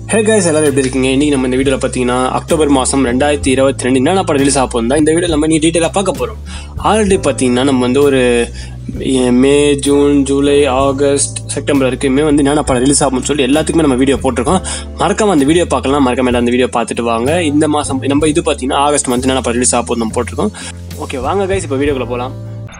Hey guys எல்லாரும் எப்படி இருக்கீங்க இன்னைக்கு நம்ம இந்த வீடியோவில் பார்த்தீங்கன்னா அக்டோபர் மாதம் ரெண்டாயிரத்தி இருபத்தி ரெண்டு என்னென்ன படம் ரிலீஸ் ஆக போகுது இந்த வீடியோ நம்ம நீ டீட்டெயிலாக பார்க்க போகிறோம் ஆல்ரெடி பார்த்தீங்கன்னா நம்ம வந்து ஒரு எ- May June July August September வரைக்குமே வந்து என்னென்ன படம் ரிலீஸ் ஆகும்னு சொல்லி எல்லாத்துக்குமே நம்ம வீடியோ போட்டிருக்கோம் மறக்காம அந்த வீடியோ பார்க்கலாம் மறக்காம எல்லாம் அந்த வீடியோ பார்த்துட்டு வாங்க இந்த மாதம் நம்ம இது பார்த்தீங்கன்னா ஆகஸ்ட் மந்த் என்னென்ன படம் ரிலீஸ் ஆக போகுது நம்ம போட்டிருக்கோம் ஓகே வாங்க கைஸ் இப்போ வீடியோக்குள்ள போகலாம்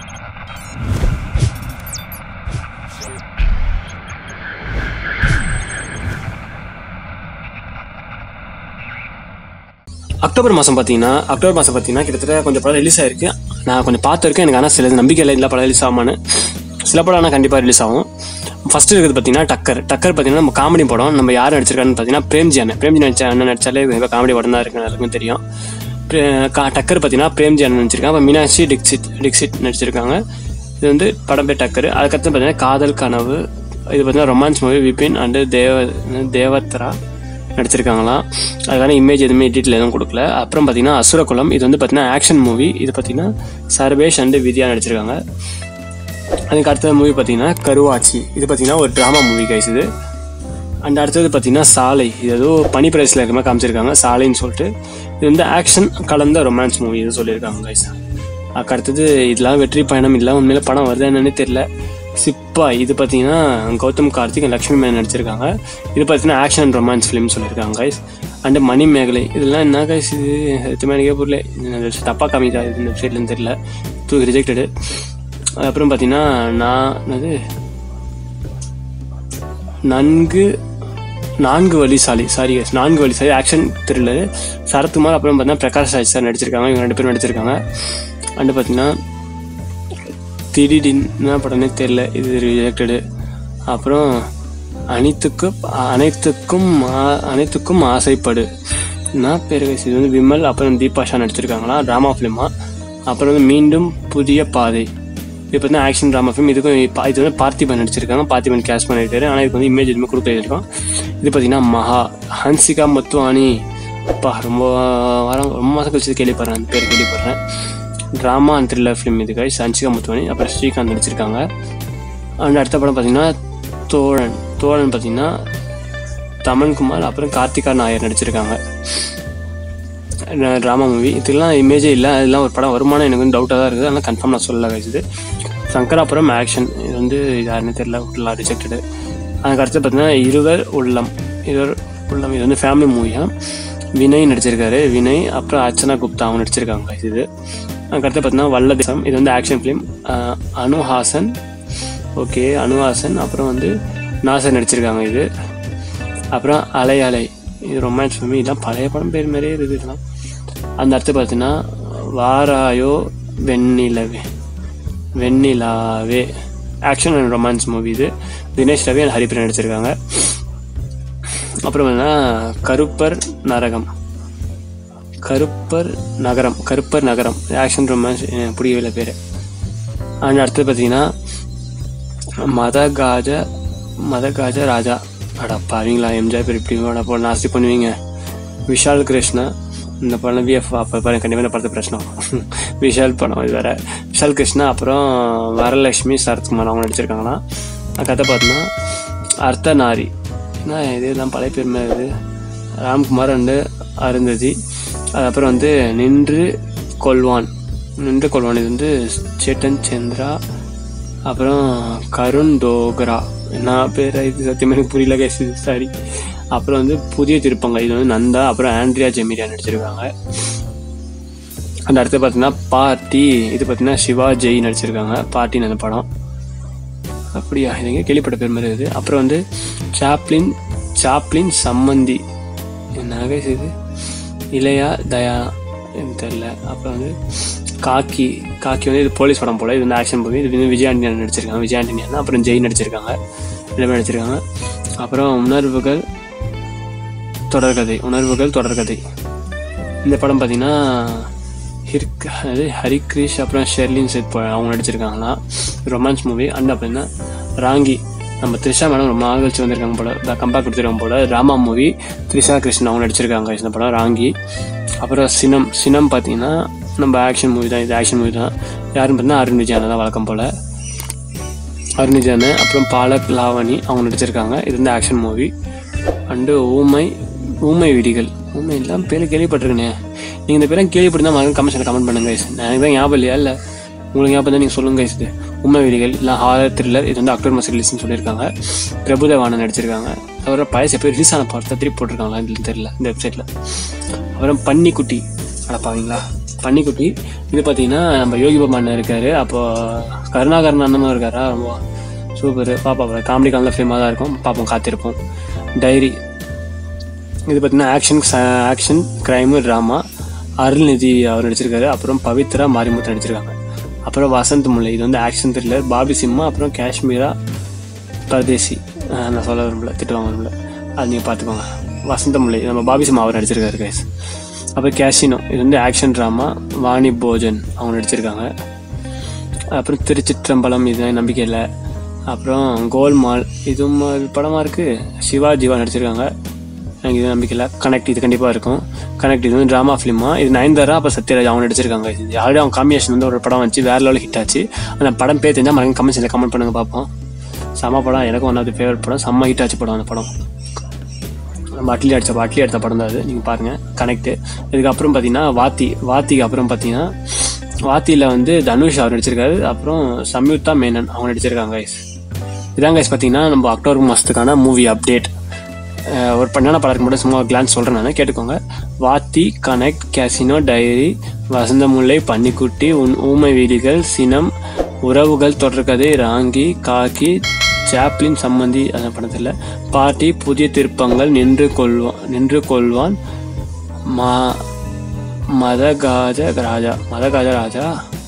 அக்டோபர் மாதம் பார்த்தீங்கன்னா அக்டோபர் மாதம் பார்த்தீங்கன்னா கிட்டத்தட்ட கொஞ்சம் படம் ரிலீஸ் ஆயிருக்கு நான் கொஞ்சம் பார்த்துருக்கேன் எனக்கு ஆனால் சில நம்பிக்கை இல்லை இல்லை படம் ரிலீஸ் ஆகுமான்னு சில படம் ஆனால் கண்டிப்பாக ரிலீஸ் ஆகும் ஃபர்ஸ்ட் இருக்கிறது பார்த்தீங்கன்னா டக்கர் டக்கர் பார்த்தீங்கன்னா நம்ம காமெடி படம் நம்ம யார் நடிச்சிருக்கான்னு பார்த்தீங்கன்னா பிரேம்ஜி அண்ணன் பிரேம்ஜி நடிச்ச அண்ணன் நடிச்சாலே இப்போ காமெடி படம் தான் இருக்கு எல்லாருக்கும் தெரியும் பிரே- கா- டக்கர் பார்த்தீங்கன்னா பிரேம்ஜி அண்ணன் நடிச்சிருக்காங்க அப்புறம் மீனாட்சி டிக்சிட் டிக்சிட் நடிச்சிருக்காங்க இது வந்து படம் பேர் டக்கர் அதுக்கடுத்து பார்த்தீங்கன்னா காதல் கனவு இது பார்த்தீங்கன்னா ரொமான்ஸ் மூவி விபின் அண்டு தேவ தேவத்ரா நடிச்சிருக்காங்களாம் அதுக்கான இமேஜ் எதுவுமே டீட்டெயில் எதுவும் கொடுக்கல அப்புறம் பார்த்தீங்கன்னா அசுரகுலம் இது வந்து பார்த்தீங்கன்னா ஆக்ஷன் மூவி இது பார்த்தீங்கன்னா சர்வேஷ் அண்டு வித்யா நடிச்சிருக்காங்க அதுக்கு அடுத்த மூவி பார்த்தீங்கன்னா கருவாச்சி இது பார்த்தீங்கன்னா ஒரு ட்ராமா மூவி கைஸ் இது அண்ட் அடுத்தது பார்த்தீங்கன்னா சாலை இது ஏதோ பனி பிரதேசத்தில் இருக்கிற மாதிரி காமிச்சிருக்காங்க சாலைன்னு சொல்லிட்டு இது வந்து ஆக்ஷன் கலந்த ரொமான்ஸ் மூவி இது சொல்லியிருக்காங்க கைஸ் அதுக்கு அடுத்தது இதெல்லாம் வெற்றி பயணம் இல்லை உண்மையில படம் வருதா என்னன்னு தெரியல சிப்பா இது பார்த்தீங்கன்னா கௌதம் கார்த்திக் லக்ஷ்மி மேன் நடிச்சிருக்காங்க இது பார்த்தீங்கன்னா ஆக்ஷன் அண்ட் ரொமான்ஸ் ஃபிலிம் சொல்லியிருக்காங்க கைஸ் அண்டு மணி மேகலை இதெல்லாம் என்ன கைஸ் இது எதுவுமே எனக்கே புரியல இது தப்பாக காமிக்கா இது இந்த வெப்சைட்லேருந்து தெரியல தூக்கி ரிஜெக்டடு அப்புறம் பார்த்தீங்கன்னா நான் என்னது நன்கு நான்கு வழிசாலி சாரி guys நான்கு வழிசாலி ஆக்ஷன் த்ரில்லர் சரத்குமார் அப்புறம் பார்த்தீங்கன்னா பிரகாஷ் ராஜ் சார் நடிச்சிருக்காங்க இவங்க ரெண்டு பேரும் நடிச்சிருக்காங்க அண்டு பார்த்தீங்கன்னா திடீடின் என்ன படம்னே தெரில இது ரிஜெக்டடு அப்புறம் அனைத்துக்கும் அனைத்துக்கும் ஆ- அனைத்துக்கும் ஆசைப்படு நான் பேர் guys? இது வந்து விமல் அப்புறம் தீபாஷா நடிச்சிருக்காங்களா ட்ராமா ஃபிலிமா அப்புறம் வந்து மீண்டும் புதிய பாதை இது பார்த்தீங்கன்னா ஆக்ஷன் ட்ராமா ஃபிலிம் இதுக்கும் இப்ப- இது வந்து பார்த்திபன் நடிச்சிருக்காங்க பார்த்திபன் கேஷ் பண்ணியிருக்காரு ஆனால் இதுக்கு வந்து இமேஜ் எதுவுமே கொடுக்க இருக்கும் இது பார்த்தீங்கன்னா மகா ஹன்சிகா முத்துவானி அப்பா ரொம்ப வாரம் ரொம்ப மாதம் கழிச்சு கேள்விப்படுறேன் அந்த பேர் கேள்விப்படுறேன் ட்ராமா அண்ட் த்ரில்லர் ஃபிலிம் இது கைஸ் ஹன்சிகா முத்துவானி அப்புறம் ஸ்ரீகாந்த் நடிச்சிருக்காங்க அண்ட் அடுத்த படம் பார்த்தீங்கன்னா தோழன் தோழன் பார்த்தீங்கன்னா தமன்குமார் அப்புறம் கார்த்திகா நாயர் நடிச்சிருக்காங்க ட்ராமா மூவி இதுக்கெல்லாம் இமேஜே இல்லை அதெல்லாம் ஒரு படம் வருமானம் எனக்கு வந்து டவுட்டாக தான் இருக்குது அதெல்லாம் கன்ஃபார்ம் நான் சொல்ல வயசுது சங்கராபுரம் ஆக்ஷன் இது வந்து யாருன்னு தெரியல ஃபுல்லாக ரிஜெக்டடு அதுக்கு அடுத்து பார்த்தீங்கன்னா இருவர் உள்ளம் இருவர் உள்ளம் இது வந்து ஃபேமிலி மூவியா வினய் நடிச்சிருக்காரு வினய் அப்புறம் அர்ச்சனா குப்தா அவங்க நடிச்சிருக்காங்க இது அதுக்கடுத்து பார்த்தீங்கன்னா வல்லதேசம் இது வந்து action film Anuhasan okay Anuhasan அப்புறம் வந்து நாசர் நடிச்சிருக்காங்க இது அப்புறம் அலை அலை இது ரொமான்ஸ் ஃபிலிம் இதெல்லாம் பழைய படம் பேர் மாதிரியே இருக்குது இதெல்லாம் அந்த அடுத்து பார்த்தீங்கன்னா வாராயோ வெண்ணிலவே வெண்ணிலாவே ஆக்ஷன் அண்ட் ரொமான்ஸ் மூவி இது தினேஷ் ரவி அண்ட் ஹரிபிரன் நடிச்சிருக்காங்க அப்புறம் என்னன்னா கருப்பர் நரகம் கருப்பர் நகரம் கருப்பர் நகரம் ஆக்ஷன் ரொமான்ஸ் பிடிக்கவில்லை பேர் அண்ட் அடுத்து பார்த்தீங்கன்னா மதகாஜ மதகாஜ ராஜா அடா பாவீங்களா எம்ஜிஆர் பேர் இப்படி வேணா போல நாஸ்தி பண்ணுவீங்க விஷால் கிருஷ்ணா இந்த படம் விஎஃப் அப்போ பாருங்க கண்டிப்பாக இந்த படத்து பிரச்சனை வரும். விஷால் படம் இது வேற விஷால் கிருஷ்ணா அப்புறம் வரலட்சுமி சரத்குமார் அவங்க நடிச்சிருக்காங்கன்னா கதை பார்த்தோன்னா அர்த்தநாரி என்ன இதெல்லாம் பழைய பேர் மாதிரி இது ராம்குமார் அண்டு அருந்ததி அதுக்கப்புறம் வந்து நின்று கொள்வான் நின்று கொள்வான் இது வந்து சேட்டன் சந்திரா அப்புறம் கருண் டோக்ரா என்ன பேர் இது சத்தியமா எனக்கு புரியல கேஸ் சாரி அப்புறம் வந்து புதிய திருப்பங்க இது வந்து நந்தா அப்புறம் ஆண்ட்ரியா ஜெமிரியா நடிச்சிருக்காங்க அந்த அடுத்து பார்த்தீங்கன்னா பார்ட்டி இது பார்த்தீங்கன்னா சிவா ஜெய் நடிச்சிருக்காங்க பார்ட்டின்னு அந்த படம் அப்படியா இது எங்கே கேள்விப்பட்ட பேர் மாதிரி இருக்குது அப்புறம் வந்து சாப்ளின் சாப்ளின் சம்மந்தி என்ன இது இளையா தயா எனக்கு தெரியல அப்புறம் வந்து காக்கி காக்கி வந்து இது போலீஸ் படம் போல இது வந்து ஆக்ஷன் மூவி இது வந்து விஜய் ஆண்டனியன் நடிச்சிருக்காங்க விஜய் ஆண்டனியன் அப்புறம் ஜெய் நடிச்சிருக்காங்க எல்லாமே நடிச்சிருக்காங்க அப்புறம் உணர்வுகள் தொடர்கதை உணர்வுகள் தொடர்கதை இந்த படம் பார்த்தீங்கன்னா ஹிர்க் அது ஹரிக்ரிஷ் அப்புறம் ஷெர்லின் சேத் போ- அவங்க நடிச்சிருக்காங்களாம் ரொமான்ஸ் மூவி அண்ட் அப்படின்னா ராங்கி நம்ம த்ரிஷா மேடம் ரொம்ப நாள் கழிச்சு வந்திருக்காங்க போல கம்பேக் கொடுத்துருக்காங்க போல ராமா மூவி த்ரிஷா கிருஷ்ணன் அவங்க நடிச்சிருக்காங்க இந்த படம் ராங்கி அப்புறம் சினம் சினம் பார்த்தீங்கன்னா நம்ம ஆக்ஷன் மூவி தான் இது ஆக்ஷன் மூவி தான் யாருன்னு பார்த்தீங்கன்னா அருண் விஜயானா தான் வழக்கம் போல் அருண் விஜயானு அப்புறம் பாலக் லாவணி அவங்க நடிச்சிருக்காங்க இது வந்து ஆக்ஷன் மூவி அண்டு ஊமை ஊமை விடிகள் ஊமை எல்லாம் பேர் கேள்விப்பட்டிருக்கேனே நீங்கள் இந்த பேரெல்லாம் கேள்விப்பட்டிருந்தா மறக்காம கமெண்ட்ஸில் கமெண்ட் பண்ணுங்க guys. எனக்கு தான் ஞாபகம் இல்லையா இல்லை உங்களுக்கு ஞாபகம் தான் நீங்கள் சொல்லுங்க guys இது உண்மை வீடுகள் இல்லை ஹாரர் த்ரில்லர் இது வந்து அக்டோபர் மாதம் ரிலீஸ்னு சொல்லியிருக்காங்க பிரபுதேவானன் நடிச்சிருக்காங்க அப்புறம் பழைய எப்போ ரிலீஸ் ஆன படத்தை திருப்பி போட்டிருக்காங்களா இதுல தெரியல இந்த வெப்சைட்டில் அப்புறம் பன்னிக்குட்டி அடப்பாவீங்களா பன்னிக்குட்டி இது பார்த்தீங்கன்னா நம்ம யோகி பாபா அண்ணன் இருக்காரு அப்போ கருணாகரன் அண்ணனும் இருக்காரா ரொம்ப சூப்பர் பாப்பா காமெடி காமில் ஃபேமாக தான் இருக்கும் பார்ப்போம் காத்திருப்போம் டைரி இது பார்த்தீங்கன்னா action action crime drama Arulnithi அவர் நடிச்சிருக்காரு அப்புறம் பவித்ரா மாரிமுத்து நடிச்சிருக்காங்க அப்புறம் வசந்த் முல்லை இது வந்து ஆக்ஷன் த்ரில்லர் பாபி சிம்மா அப்புறம் காஷ்மீரா பரதேசி அஹ் நான் சொல்ல விரும்பல திட்டுவாங்க விரும்பல அது நீங்கள் பார்த்துக்கோங்க வசந்த முல்லை நம்ம பாபி சிம்மா அவர் நடிச்சிருக்காரு கைஸ் அப்புறம் கேஷினோ இது வந்து ஆக்ஷன் ட்ராமா வாணி போஜன் அவங்க நடிச்சிருக்காங்க அப்புறம் திருச்சிற்றம்பலம் இது நம்பிக்கை இல்லை அப்புறம் கோல்மால் இதுவும் ஒரு படமாக இருக்குது சிவா ஜீவா நடிச்சிருக்காங்க எனக்கு இது நம்பிக்கை இல்லை கனெக்ட் இது கண்டிப்பாக இருக்கும் கனெக்ட் இது வந்து ட்ராமா ஃபிலிமா இது நயன்தாரா அப்போ சத்யராஜ் அவங்க நடிச்சிருக்காங்க இது ஆல்ரெடி அவங்க காம்பினேஷன் வந்து ஒரு படம் வச்சு வேற லெவலில் ஹிட் ஆச்சு அந்த படம் பேர் தெரிஞ்சால் மறக்க கமெண்ட்ஸில் கமெண்ட் பண்ணுங்க பார்ப்போம் செம்ம படம் எனக்கும் ஒன் ஆஃப் தி ஃபேவரட் படம் செம்ம ஹிட் ஆச்சு படம் அந்த படம் நம்ம அட்லி அடித்த அட்லி எடுத்த படம் தான் அது நீங்கள் பாருங்கள் கனெக்ட் இதுக்கப்புறம் பார்த்தீங்கன்னா வாத்தி வாத்திக்கு அப்புறம் பார்த்தீங்கன்னா வாத்தியில் வந்து தனுஷ் அவர் நடிச்சிருக்காரு அப்புறம் சம்யுக்தா மேனன் அவங்க நடிச்சிருக்காங்க guys. இதான் கைஸ் பார்த்தீங்கன்னா நம்ம அக்டோபர் மாதத்துக்கான மூவி அப்டேட் ஒரு பண்ணான படத்துக்கு மட்டும் சும்மா கிளான்ஸ் சொல்கிறேன் நான் கேட்டுக்கோங்க வாத்தி கனெக்ட் கேசினோ டைரி வசந்த முல்லை பன்னிக்குட்டி உன் ஊமை வீடுகள் சினம் உறவுகள் தொடர்கதை ராங்கி காக்கி சாப்ளின் சம்மந்தி அந்த படத்தில் பாட்டி புதிய திருப்பங்கள் நின்று கொள்வான் நின்று கொள்வான் மா மதகாஜ ராஜா மதகாஜ ராஜா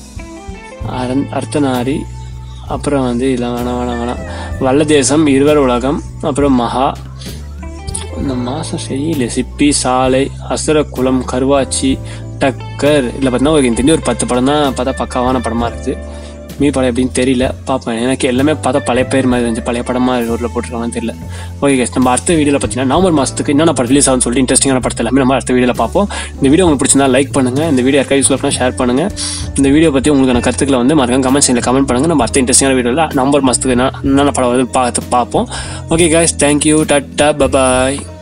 அரண் அர்த்தநாரி அப்புறம் வந்து இதெல்லாம் வேணாம் வேணாம் வேணாம் வல்லதேசம் இருவர் உலகம் அப்புறம் மகா இந்த மாதம் சரியில்லை சிப்பி சாலை அசுரக்குளம் கருவாச்சி டக்கர் இல்லை பார்த்தீங்கன்னா ஒரு எனக்கு தெரிஞ்ச ஒரு பத்து படம் தான் பார்த்தா பக்காவான படமாக இருக்குது மீ படம் எப்படின்னு தெரியல பார்ப்பேன் எனக்கு எல்லாமே பார்த்தா பழைய பேர் மாதிரி இருந்துச்சு பழைய படமாக ரோட்டில் போட்டிருக்காங்கன்னு தெரியல ஓகே கேஸ் நம்ம அடுத்த வீடியோவில் பார்த்தீங்கன்னா நவம்பர் மாதத்துக்கு என்னென்ன படம் ரிலீஸ் ஆகும்னு சொல்லிட்டு இன்ட்ரெஸ்டிங்கான படத்தை எல்லாமே நம்ம அடுத்த வீடியோவில் பார்ப்போம் இந்த வீடியோ உங்களுக்கு பிடிச்சிருந்தா லைக் பண்ணுங்கள் இந்த வீடியோ யாருக்கா யூஸ்ஃபுல் பண்ணால் ஷேர் பண்ணுங்கள் இந்த வீடியோ பற்றி உங்களுக்கான கருத்துக்களை வந்து மறக்காம கமெண்ட் செக்ஷனில் கமெண்ட் பண்ணுங்கள் நம்ம அடுத்த இன்ட்ரெஸ்டிங்கான வீடியோவில் நவம்பர் மாதத்துக்கு என்ன என்னென்ன படம் வந்து பார்த்து பார்ப்போம் okay guys thank you tata bye bye